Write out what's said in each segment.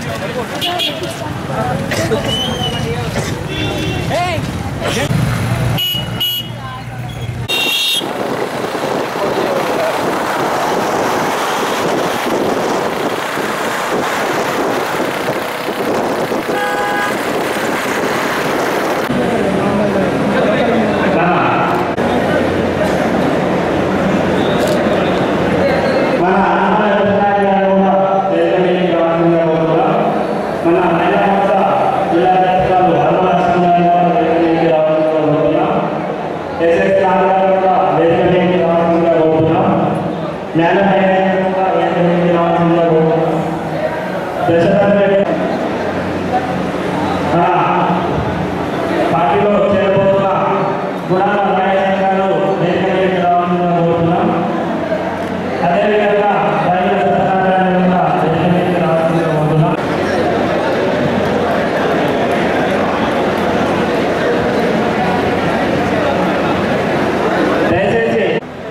మన ఆంధ్ర వ్యవసాయ గారు కూడా దేశంలోకి రావాల్సిందిగా కోరుతున్నాం. మన మహిళా మోర్చా జిల్లా అధ్యక్షురాలు హనుమలక్ష్మి గారు కూడా దేశంలోకి రావాల్సిందిగా కోరుతున్నాం. ఎస్ఎస్ రావు గారు కూడా దేశంలోకి రావాల్సిందిగా కోరుతున్నాం. జ్ఞాన గారు కూడా దేశంలోకి రావాల్సిందిగా కోరుతున్నాం. దశరథ రెడ్డి మన పార్టీలో చేరబోతున్న గుణాల నాయకులు గారు దేశంలోకి రావాల్సిందిగా కోరుతున్నాం. అదేవిధంగా రైతు సత్యనారాయణ కూడా దేశానికి రావాల్సిందిగా కోరుతున్నాం. దయచేసి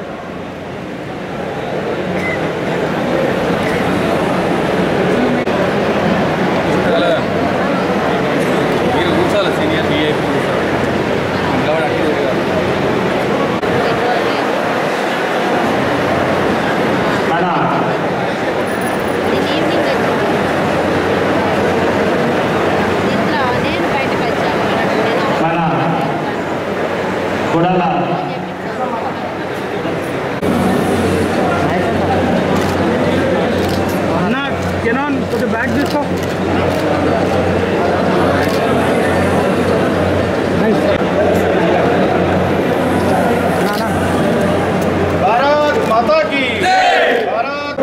మీరు కూర్చోాలి సీనియర్ వీఐపీ కూర్చోాలి కాబట్టి అక్కడ తిరగాలి. మన నేను ఈవినింగ్ వచ్చింది ఇంట్లో నేను బయటకు వచ్చాను నేను మన కుడల అన్న కెనాన్ కొంచెం బ్యాగ్ తీసుకో భారత్ మాతా కీ భారత్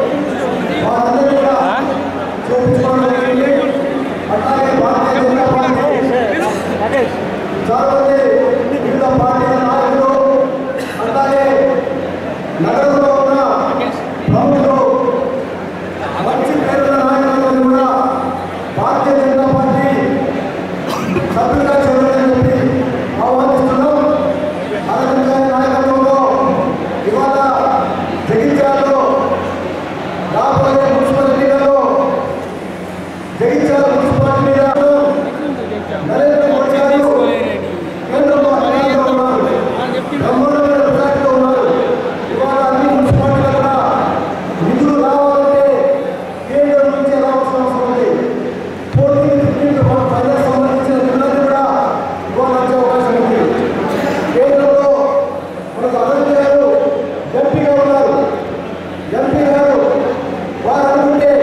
చాలామంది వివిధ పార్టీల నాయకులు అలాగే నగరంలో ఉన్న ప్రముఖులు మంచి పేరున్న నాయకులందరూ కూడా భారతీయ జనతా పార్టీ సభ్యులుగా చేరాలని చెప్పి ఆహ్వానిస్తున్నాం అరవింద్ గారి నాయకత్వంలో ఇవాళ జగిత్యాలలో రాబోయే మున్సిపల్ ఎన్నికల్లో జగిత్యాల మున్సిపాలిటీ మీద నరేంద్ర మోడీ గారు కేంద్రంలో అధికారంలో ఉన్నారు బ్రహ్మాండమైన మెజార్టీలో ఉన్నారు ఇవాళ అన్ని మున్సిపాలిటీలు కూడా నిధులు రావాలంటే కేంద్రం నుంచి రావాల్సిన అవసరం ఉంది పోటీ ఫిఫ్టీన్ ప్రజలకు సంబంధించిన నిధులన్నీ కూడా ఇవాళ వచ్చే అవకాశం ఉంది కేంద్రంలో మనకు అరవింద్ గారు ఎంపీగా ఉన్నారు ఎంపీ గారు వారు అనుకుంటే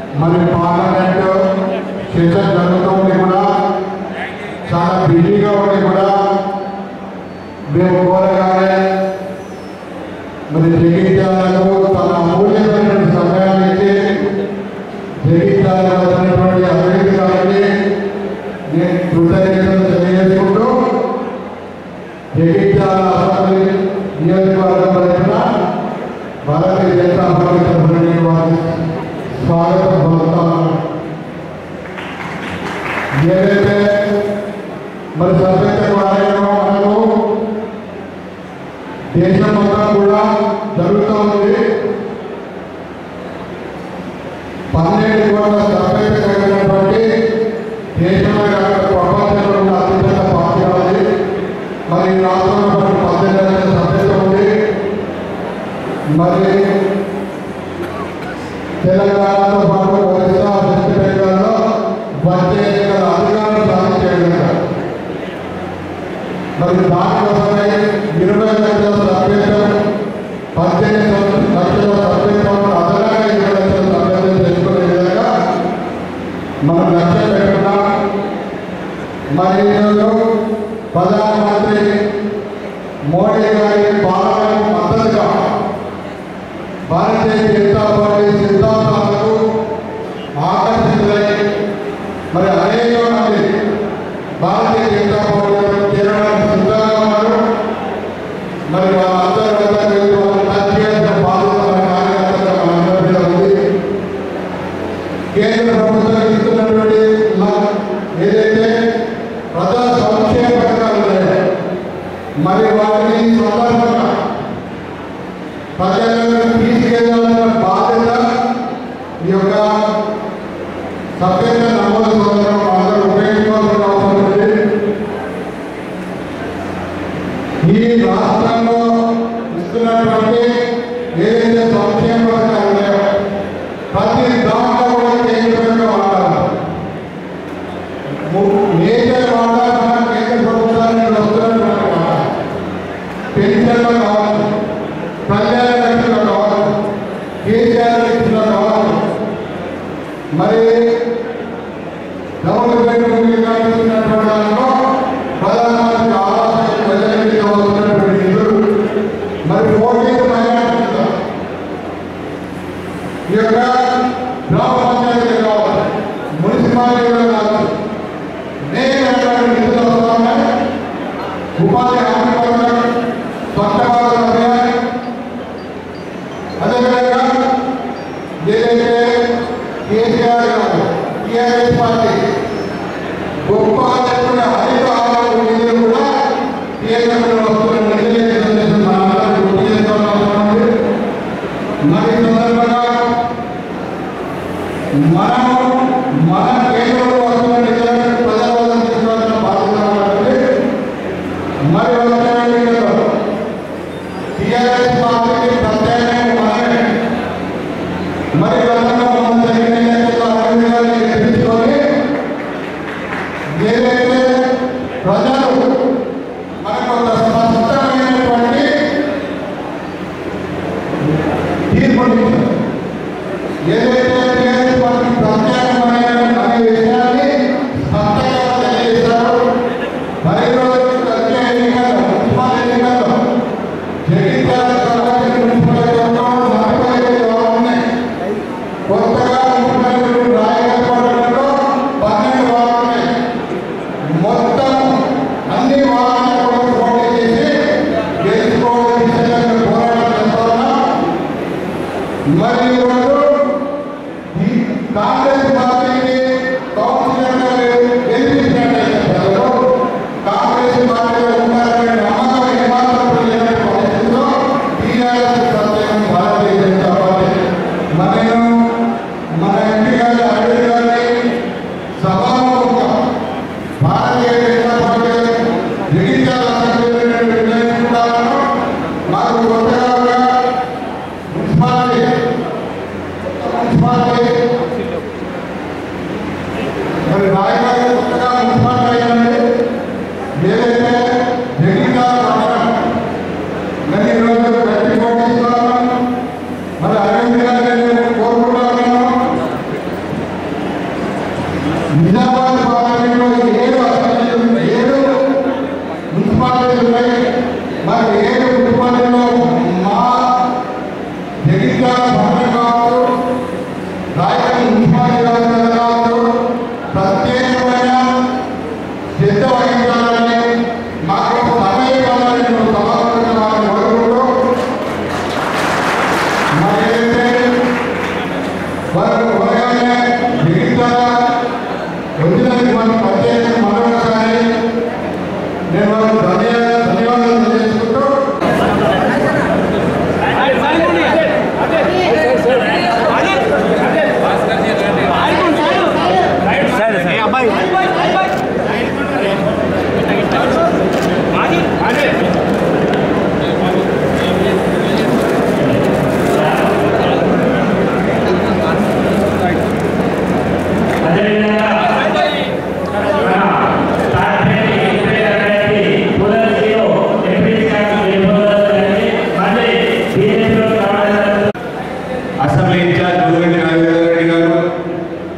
మరి పార్లమెంట్ సెషన్ జరుగుతూ ఉండి కూడా చాలా బిజీగా ఉండి కూడా మేము కోరగానే మరి జగిత్యాలకు తన అమూల్యమైనటువంటి సమయాన్ని ఇచ్చి జగిత్యాల వచ్చినటువంటి అభివృద్ధి గారికి నేను కృతజ్ఞతలు తెలియజేసుకుంటూ జగిత్యాల అసెంబ్లీ నియోజకవర్గం తరఫున భారతీయ జనతా పార్టీ తరఫున నేను వారికి స్వాగతం పలుకుతాను ఏదైతే మరి సభ్యత కార్యక్రమం మనకు దేశం మొత్తం కూడా జరుగుతూ ఉంది పన్నెండు కోట్ల సభ్యత కలిగినటువంటి దేశంలో కాక ప్రపంచంలో ఉన్న అతిపెద్ద పార్టీ అది మరి ఈ రాష్ట్రంలో మనకు పద్దెనిమిది లక్షల సభ్యత ఉంది మరి తెలంగాణతో పాటు ఒరిస్సా వెస్ట్ బెంగాల్లో వచ్చే ఎన్నికల అధికారం సాధించే విధంగా మరి దానికోసమే ఇరవై లక్షల సభ్యత్వం పద్దెనిమిది లక్షల సభ్యత్వం అదనంగా ఇరవై లక్షల సభ్యత్వం తెచ్చుకునే విధంగా మనం లక్ష్యం పెట్టుకున్నాం మరి ఈరోజు ప్రధానమంత్రి మోడీ గారి పాలనకు మద్దతుగా భారతీయ జనతా పార్టీ సిద్ధాంతాలకు ఆకర్షితులై మరి అనేక మంది భారతీయ జనతా పార్టీలో చేరడానికి సిద్ధంగా ఉన్నారు మరి వాళ్ళందరూ వద్ద వెళ్ళి వాళ్ళు టచ్ చేయాల్సిన బాధ్యత మన కార్యకర్తలుగా మనందరి మీద ఉంది కేంద్ర ప్రభుత్వం ఇస్తున్నటువంటి లా- ఏదైతే ప్రజా సంక్షేమ పథకాలు ఉన్నాయో మరి వాటిని ఈ సందర్భంగా ప్రజలను తీసుకెళ్లాల్సిన బాధ్యత ఈ యొక్క సభ్యత నమోదు సోదరం అందరూ ఉపయోగించుకోవాల్సిన అవసరం ఉంది ఈ రాష్ట్రంలో ఇస్తున్నటువంటి ఏదైతే సంక్షేమ పథకాలు ఉన్నాయో ప్రతి దాంట్లో కూడా కేంద్రంగా వాడాలి మేజర్ వాడాలి మన కేంద్ర ప్రభుత్వాన్ని వస్తున్నటువంటి వాడాలి పెన్షన్లు కావాలి కళ్యాణ లక్ష్యంలో కావాలి కేసీఆర్ లక్ష్యంలో కావాలి మరి డబుల్ బెడ్రూమ్ ఇస్తున్నటువంటి దాంట్లో ప్రధానమంత్రి ఆవాస ప్రజలకి వస్తున్నటువంటి నిధులు మరి ఫోర్టీన్ మైనార్టీ ఈ యొక్క గ్రామ పంచాయతీలు కావాలి మున్సిపాలిటీలు కావాలి అనేకమైనటువంటి నిధులు వస్తున్నాయి ఉపాధి హామీ పథకం స్వచ్ఛ భారత్ అభియాన్ అదేవిధంగా ఏదైతే కేసీఆర్ గారు టీఆర్ఎస్ పార్టీ గొప్ప అనేటువంటి హరిత ఆహారం నిధులు కూడా కేంద్రంలో వస్తున్న నిధులే సందేశం మనందరం గుర్తు చేసుకోవాల్సిన అవసరం ఉంది మరి ఈ సందర్భంగా మనం మన కేంద్రంలో వస్తున్న నిధులను ప్రజల వల్ల తీసుకోవాల్సిన బాధ్యత ఉంటుంది మరి వచ్చే ఎన్నికల్లో టీఆర్ఎస్ పార్టీకి ప్రత్యేకంగా మనమే మరి గతంలో మనం జరిగిన ఎన్నికల్లో అరవింద్ గారిని గెలిపించుకొని ఏదైతే ప్రజలు మనకు ఒక స్పష్టమైనటువంటి తీర్పునిచ్చారు ఏదైతే టీఆర్ఎస్ పార్టీ ప్రత్యేకమైన అనే విషయాన్ని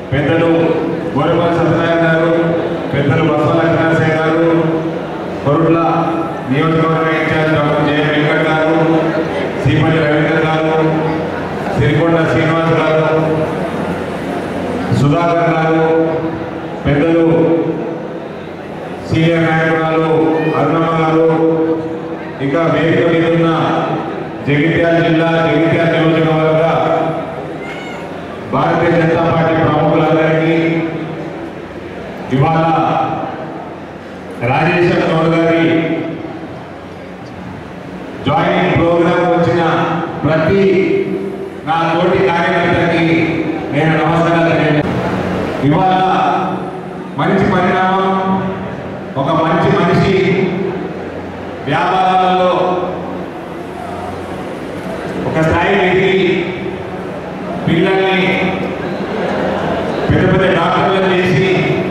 పెద్దలు గోరపల్లి సత్యనారాయణ గారు పెద్దలు బసవ లక్ష్మీనరసింహ గారు కొరుట్ల నియోజకవర్గ ఇన్ఛార్జ్ డాక్టర్ జయ వెంకట్ గారు శ్రీపల్లి రవీంద్ర గారు సిరికొండ శ్రీనివాస్ గారు సుధాకర్ గారు పెద్దలు సీనియర్ నాయకురాలు అరుణమ్మ గారు ఇంకా వేదిక మీద ఉన్న జగిత్యాల జిల్లా జగిత్యాల నియోజకవర్గ భారతీయ జనతా పార్టీ ప్రముఖులందరికీ ఇవాళ రాజేశ్వర గౌడ్ గారి జాయినింగ్ ప్రోగ్రామ్ వచ్చిన ప్రతి నా తోటి కార్యకర్తకి నేను నమస్కారాలు తెలియజేస్తున్నాను. ఇవాళ మంచి పరిణామం ఒక మంచి మనిషి వ్యాపారాలలో ఒక స్థాయి ఎదిగి పిల్లల్ని పెద్ద పెద్ద డాక్టర్లు చేసి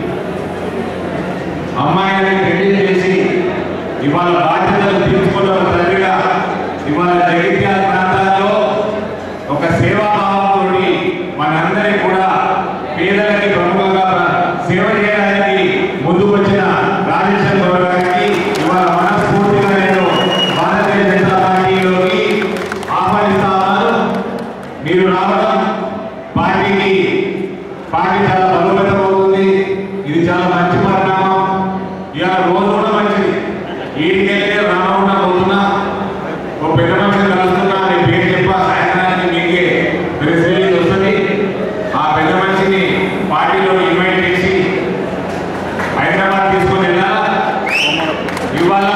అమ్మాయిని పెళ్లి చేసి ఇవాళ బాధ్యతలు తీర్చుకున్న ఒక తండ్రిగా ఇవాళ జగిత్యాల ప్రాంతాల్లో ఒక సేవాభావంతో మనందరి కూడా పేదలకి ప్రముఖంగా సేవ చేయడానికి ముందుకొచ్చిన రాజేశ్వర గౌడ్ గారికి ఇవాళ మనస్ఫూర్తిగా నేను భారతీయ జనతా పార్టీలోకి ఆహ్వానిస్తా ఉన్నాను మీరు రావడం పార్టీకి పార్టీ చాలా బలోపేతం అవుతుంది ఇది చాలా మంచి పరిణామం ఇవాళ రోజు కూడా మంచిది ఈడికెళ్ళి రామకుండా పోతున్నా ఒక పెద్ద మనిషిని కలుస్తున్నా మీ పేరు చెప్పా సాయంత్రానికి మీకే ప్రెస్ రిలీజ్ వస్తుంది ఆ పెద్ద మనిషిని పార్టీలో ఇన్వైట్ చేసి హైదరాబాద్ తీసుకొని వెళ్ళాలా ఇవాళ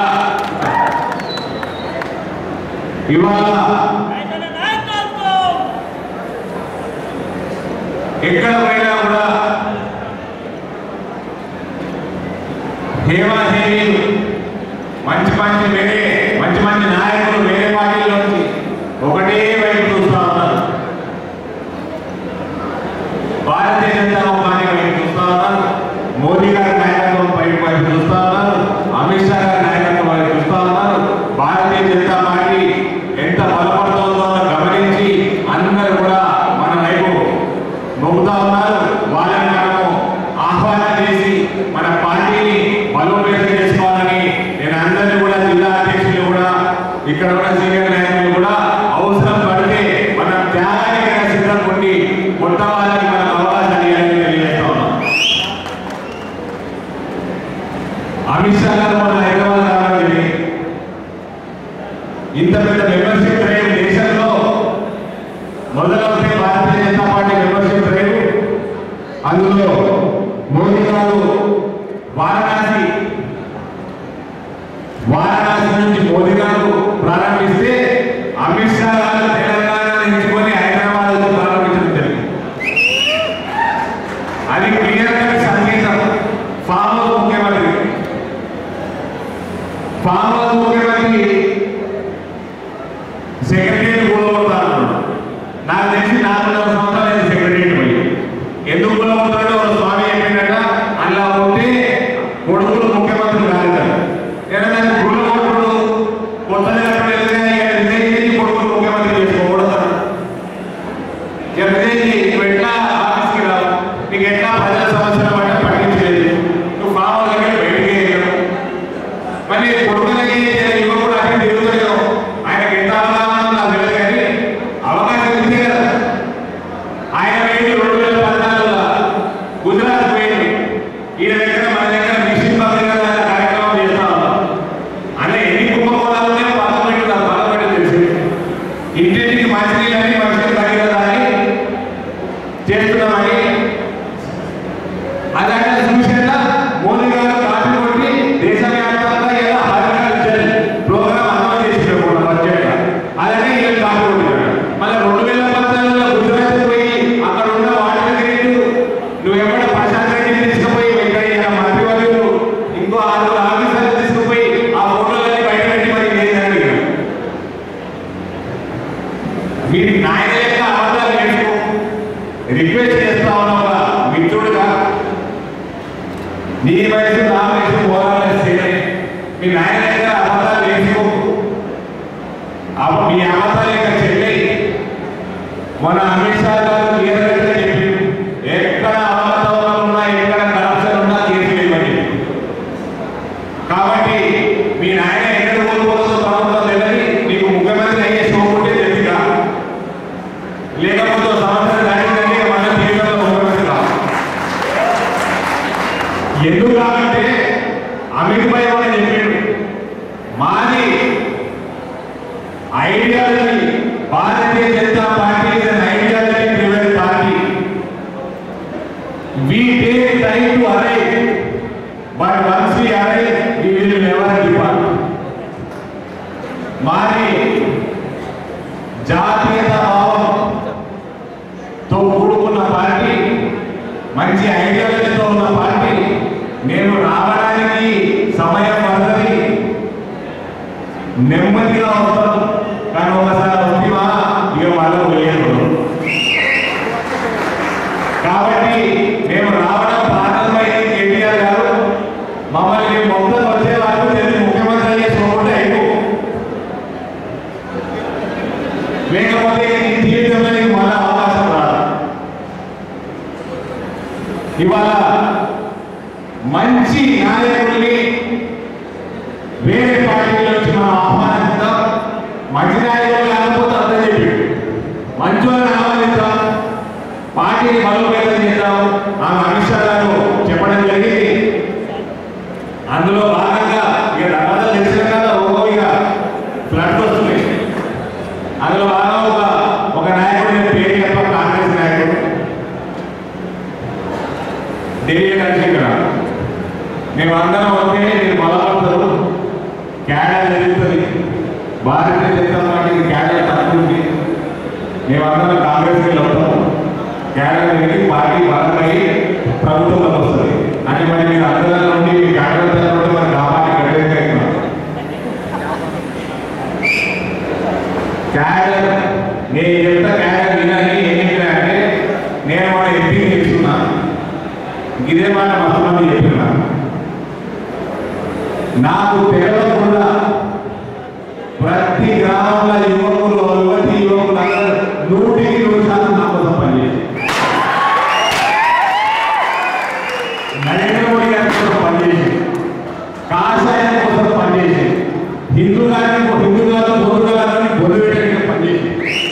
ఇవాళ ఎక్కడ పోయినా కూడా హేమాహేమీలు మంచి మంచి వేరే మంచి మంచి నాయకులు వేరే పార్టీలో నుంచి ఒకటే వైపు చూస్తూ ఉన్నారు భారతీయ జనతా పార్టీ వైపు చూస్తూ ఉన్నారు మోదీ గారి నాయకత్వం వైపు వైపు చూస్తూ ఉన్నారు అమిత్ షా గారి నాయకత్వం వైపు చూస్తూ ఉన్నారు భారతీయ జనతా పార్టీ ఎంత బలపడుతుందో గమనించి అందరూ కూడా మన వైపు మొగ్గుతా ఉన్నారు వాళ్ళని మనము ఆహ్వానం చేసి మన పార్టీని బలోపేతం చేసుకోవాలని నేను అందరినీ కూడా జిల్లా అధ్యక్షులు కూడా ఇక్కడ ఉన్న సీనియర్ నాయకులు కూడా అవసరం పడితే మనం త్యాగానికి సిద్ధం ఉండి కొత్త వాళ్ళకి మనం అవకాశాలు ఇవ్వాలని తెలియజేస్తా ఉన్నాం అమిత్ షా గారు మన హైదరాబాద్ రావడం జరిగింది. ఇంత పెద్ద మెంబర్షిప్ డ్రైవ్ దేశంలో మొదలవుతే Bharatiya Janata party membership drive అందులో మోదీ గారు వారణాసి వారణాసి నుంచి మోదీ గారు ప్రారంభిస్తే అమిత్ షా గారు తెలంగాణ ఎంచుకొని హైదరాబాద్ లో ప్రారంభించడం జరిగింది అది క్లియర్ కట్ సంకేతం ఫామ్ హౌస్ ముఖ్యమంత్రి ఫామ్ హౌస్ ముఖ్యమంత్రి సెక్రటరీ కూలగొడతాను నాకు తెలిసి నాలుగున్నర సంవత్సరాలు సెక్రటరీ పోయి ఎందుకు కూలగొడతాడో ఒక స్వామి చెప్పిందట అలా ఉంటే కొడుకులు ముఖ్యమంత్రి కాదు ఏదైనా కూలగొట్టుడు కొత్తగా రిజైన్ చేసి కొడుకులు ముఖ్యమంత్రి చేసుకోకూడదు ఇక రిజైన్ చేయి నువ్వు ఎట్లా ఆఫీస్కి రావు నీకు ఎట్లా ప్రజల సమస్యలు పట్ల పట్టించలేదు నువ్వు ఫామ్ హౌస్ దగ్గర బయటికి వెళ్ళావు మరి కొడుకులకి యువకుడు అన్ని తిరుగుతలేవు ఆయనకి ఎంత అవగాహన ఉందో నాకు తెలియదు కానీ అవకాశం ఇస్తే కదా ఆయన వేడి రెండు వేల పద్నాలుగులో గుజరాత్ పోయింది ఈయన దగ్గర మన దగ్గర మిషన్ పంపిణీ కార్యక్రమం చేస్తా ఉన్నాం అలా ఎన్ని కుంభకోణాలు ఉన్నాయో పదం పెట్టి నాకు పదం పెట్టి తెలిసి ఇంటింటికి మంచినీళ్ళని మనుషులు తగ్గిరదా అని చేస్తున్నామని అది అక్కడ చూసేలా మోదీ గారు కాపీ కొట్టి దేశవ్యాప్తంగా ఎలా హార్టికల్చర్ ప్రోగ్రామ్ అమలు చేసినారు మన బడ్జెట్ అలాగే వీళ్ళు కాపీ కొట్టినారు మళ్ళీ రెండు వేల పద్నాలుగులో గుజరాత్ పోయి అక్కడ ఉన్న వాటర్ గ్రేడ్ నువ్వు ఎక్కడ ప్రశాంత్ రెడ్డిని తీసుకుపోయి ఇక్కడ ఇలా మంత్రివర్యులు ఇంకో ఆరుగురు ఆఫీసర్లు తీసుకుపోయి ఆ ఫోటోలన్నీ బయట పెట్టి మరి చేశారు మీరు నాయన యొక్క అబద్ధాలు నేర్చుకో రిక్వెస్ట్ చేస్తా ఉన్నావా మిత్రుడుగా నీ వయసు నా వయసు పోరాడే సేనే మీ నాయన దగ్గర అబద్ధాలు నేర్చుకో అప్పుడు మీ అబద్ధాలు యొక్క చెల్లి మన అమిత్ షా గారు క్లియర్ గా చెప్పి ఎక్కడ ఎందుకంటే అమిత్ భాయ్ కూడా చెప్పాడు మాది ideology Bharatiya Janata party is an ideology driven party we take time to arrive but once we arrive we will never depart మాది జాతీయత భావంతో కూడుకున్న పార్టీ మంచి ఐడియాలజీతో ఉన్న పార్టీ నేను రావడానికి సమయం పడుతుంది నెమ్మదిగా వస్తాం కానీ ఒకసారి వస్తేవా ఇక మళ్ళీ పోయేది కాబట్టి మేము రావడం ప్రారంభమైంది కేటీఆర్ గారు మమ్మల్ని మొత్తం వచ్చే వరకు తెలిసి ముఖ్యమంత్రి అయ్యే చూడకుండా అయిపో లేకపోతే ఈ జీవితంలో నీకు మళ్ళీ అవకాశం రాదు ఇవాళ మంచి నాయకుడిని వేరే పార్టీల నుంచి మనం ఆహ్వానిస్తాం మంచి నాయకులు లేకపోతే అర్థం చెప్పి మంచి వాళ్ళని ఆహ్వానిస్తాం పార్టీని బలోపేతం చేద్దాం ఆమె అమిత్ షా గారు చెప్పడం జరిగింది అందులో భాగంగా ఇక తర్వాత తెలిసిన కదా ఓ ఇక ఫ్లడ్ వస్తుంది అందులో భాగంగా ఒక ఒక నాయకుడు నేను పేరు చెప్ప కాంగ్రెస్ నాయకుడు ఢిల్లీ కలిసి ఇక్కడ మేము అందరం వస్తే మీరు బలపడతారు క్యాడర్ జరుగుతుంది భారతీయ జనతా పార్టీకి క్యాడర్ తక్కువ ఉంది మేమందరం కాంగ్రెస్కి వస్తాం క్యాడర్ పెరిగి పార్టీ బలమై ప్రభుత్వంలోకి వస్తుంది అంటే మరి మీరు అందరం నుండి మీ క్యాడర్ నుండి మరి ఆ పార్టీ గడిపేస్తున్నాం క్యాడర్ నేను చెప్తా క్యాడర్ వినాలి ఏం చెప్పినా అంటే నేను మన ఎంపీ తీసుకున్నా ఇదే మాట మస్తు మంది చెప్పినా నాకు తెలియకుండా ప్రతి గ్రామంలో యువకులు యువతి యువకులు అందరూ నూటికి నూరు శాతం నా కోసం పనిచేసి నరేంద్ర మోడీ గారి కోసం పనిచేసి కాషాయం కోసం పనిచేసి హిందూ గారిని హిందూ గారు బొద్దు గారిని బొద్దు పెట్టడానికి పనిచేసి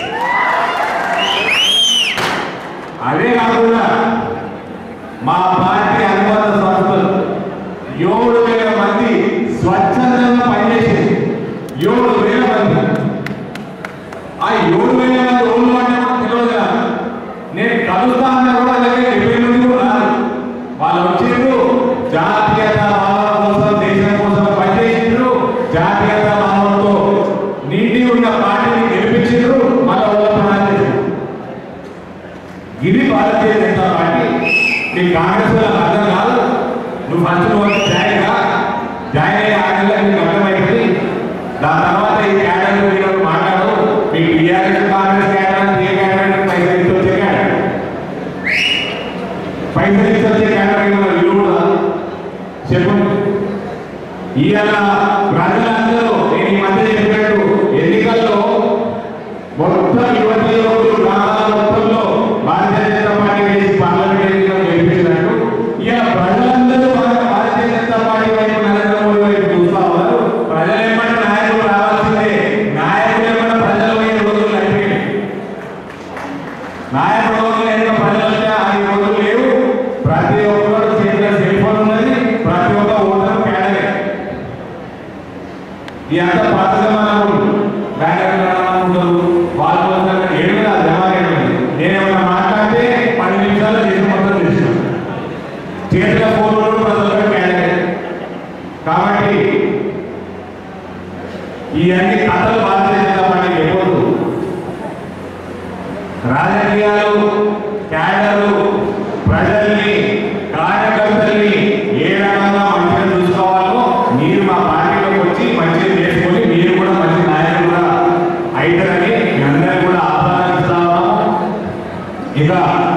అదే కాకుండా మా పార్టీ అనుబంధ సంస్థలు ఏడు వేల మంది స్వచ్ఛందంగా పనిచేసింది ఏడు వేల మంది ఆ ఏడు వేల మంది ఓళ్ళు అంటే మాకు తెలియదు కదా నేను కలుస్తా అన్నా కూడా అలాగే డెబ్బై మంది కూడా రాదు వాళ్ళు వచ్చిండ్రు జాతీయత భావం కోసం దేశం కోసం పనిచేసిండ్రు జాతీయత భావంతో నిండి ఉన్న పార్టీని గెలిపించిండ్రు మళ్ళీ వాళ్ళ ప్రణాళిక చేసిండ్రు. ఇది భారతీయ జనతా పార్టీ నీకు కాంగ్రెస్ వాళ్ళకి అర్థం కాదు నువ్వు ఫస్ట్ నువ్వు వచ్చి జాయిన్ గా జాయిన్ అయ్యే ఆటల్లో నీకు అర్థమైంది దాని తర్వాత ఈ క్యాడర్ మీరు మాట్లాడు మీకు టీఆర్ఎస్ కాంగ్రెస్ క్యాడర్ ఏ క్యాడర్ పైసలు ఇచ్చి వచ్చే క్యాడర్ పైసలు ఇచ్చి వచ్చే క్యాడర్ విలువ కూడా చెప్పండి ఇవాళ ప్రజలందరూ నేను ఈ మధ్య చెప్పినట్టు ఎన్నికల్లో మొత్తం యువతి యువకులు గ్రామాల మొత్తంలో భారతీయ జనతా పార్టీ వేసి పార్లమెంట్ ఎన్నికలు గెలిపించినట్టు ఇక ప్రజలందరూ మన భారతీయ జనతా పార్టీ వైపు నరేంద్ర మోడీ వైపు చూస్తా ఉన్నారు ప్రజలు ఏమన్నా నాయకులు రావాల్సిందే నాయకులు ఏమన్నా ప్రజల వైపు రోజులు అయిపోయినాయి నాయకుడు రోజులు ఎన్నో ప్రజలు వచ్చా ఆ రోజులు లేవు ప్రతి ఒక్కరు చేతిలో సెల్ ఫోన్ ఉన్నది ప్రతి ఒక్క ఓటరు కేడలే ఈ అంత పాత జమానాలు బ్యాంక్ ఉంటారు వాళ్ళు వస్తారు ఏడు వేల జమా ఏడు నేనేమన్నా మాట్లాడితే పది నిమిషాల్లో చేసి మొత్తం చేసిన చేతిలో ఫోన్లు ప్రజలకు కేడలే కాబట్టి ఇవన్నీ కథలు భారతీయ జనతా పార్టీ చెప్పొద్దు రాజకీయాలు క్యాడర్లు ప్రజల్ని కార్యకర్తల్ని ఏ రకంగా మంచిగా చూసుకోవాలో మీరు మా పార్టీలోకి వచ్చి మంచిగా చేసుకొని మీరు కూడా మంచి నాయకులుగా అవుతారని మీ అందరికీ కూడా ఆహ్వానిస్తా ఉన్నాము ఇక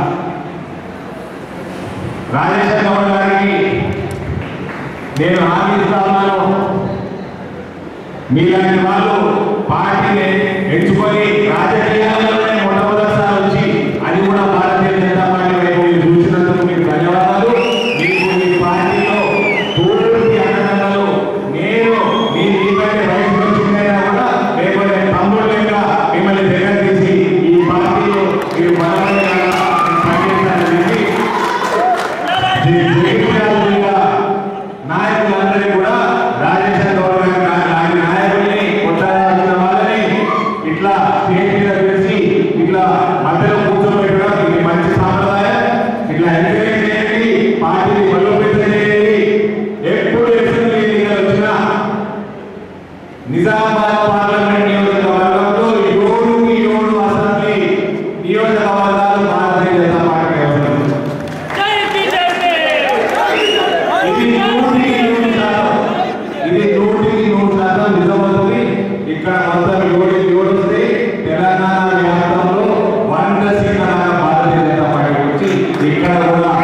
రాజేశ్వర గౌడ్ గారికి నేను హామీ ఇస్తా ఉన్నాను మీలాంటి వాళ్ళు పార్టీని ఎంచుకొని రాజకీయాల్లోనే మొట్టమొదటిసారి వచ్చి అది కూడా భారతీయ జనతా పార్టీ వైపు మీరు చూసినందుకు మీకు ధన్యవాదాలు మీకు మీ పార్టీలో పూర్తి అన్నదానాలు నేను మీ మీకంటే వయసులో చిన్నైనా కూడా లేకపోతే తమ్ముడు లెక్క మిమ్మల్ని దగ్గర తీసి ఈ పార్టీలో మీరు బలమైన పనిచేస్తారని చెప్పి జై- జై శ్రీరామ్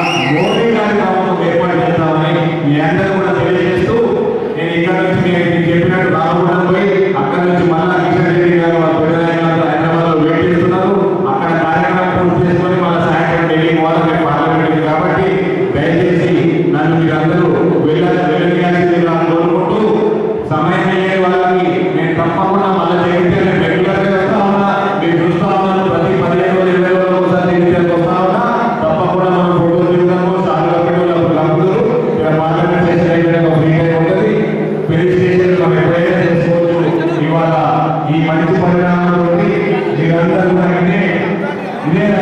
మోడీ గారి ప్రభుత్వం ఏర్పాటు చేస్తామని మీ అందరూ కూడా తెలియజేస్తూ నేను ఇక్కడ నుంచి నేను మీకు చెప్పినట్టు రామగుండం పోయి అక్కడ నుంచి మళ్ళా కిషన్ రెడ్డి గారు వాళ్ళ పెద్దనాయకులు హైదరాబాద్ లో వెయిట్ చేస్తున్నారు అక్కడ కార్యక్రమం పూర్తి చేసుకొని మళ్ళీ సాయంత్రం ఢిల్లీ పోవాలి పార్లమెంట్ ఉంది కాబట్టి దయచేసి నన్ను మీరందరూ వెళ్ళాలి వెళ్ళనియాల్సింది నాకు కోరుకుంటూ సమయం అయ్యే వాళ్ళకి నేను తప్పకుండా మళ్ళీ జరిగితే నేను రెగ్యులర్ గా వస్తా ఉన్నా మీరు చూస్తా ఉన్నాను ప్రతి పదిహేను రోజులు ఇరవై రోజులు ఒకసారి జగిత్యాలకు వస్తా ఉన్నా తప్పకుండా మనం ఫోటో దిగుతాము సార్లు పెట్టు కలుపుతారు ఇక్కడ పార్లమెంట్ చేసిన అయిపోయినాక ఫ్రీ టైం ఉంటుంది పెళ్లి స్టేషన్ మనం ఎప్పుడైనా చేసుకోవచ్చు ఇవాళ ఈ మంచి పరిణామంతో మీరందరూ కూడా ఇదే ఇదే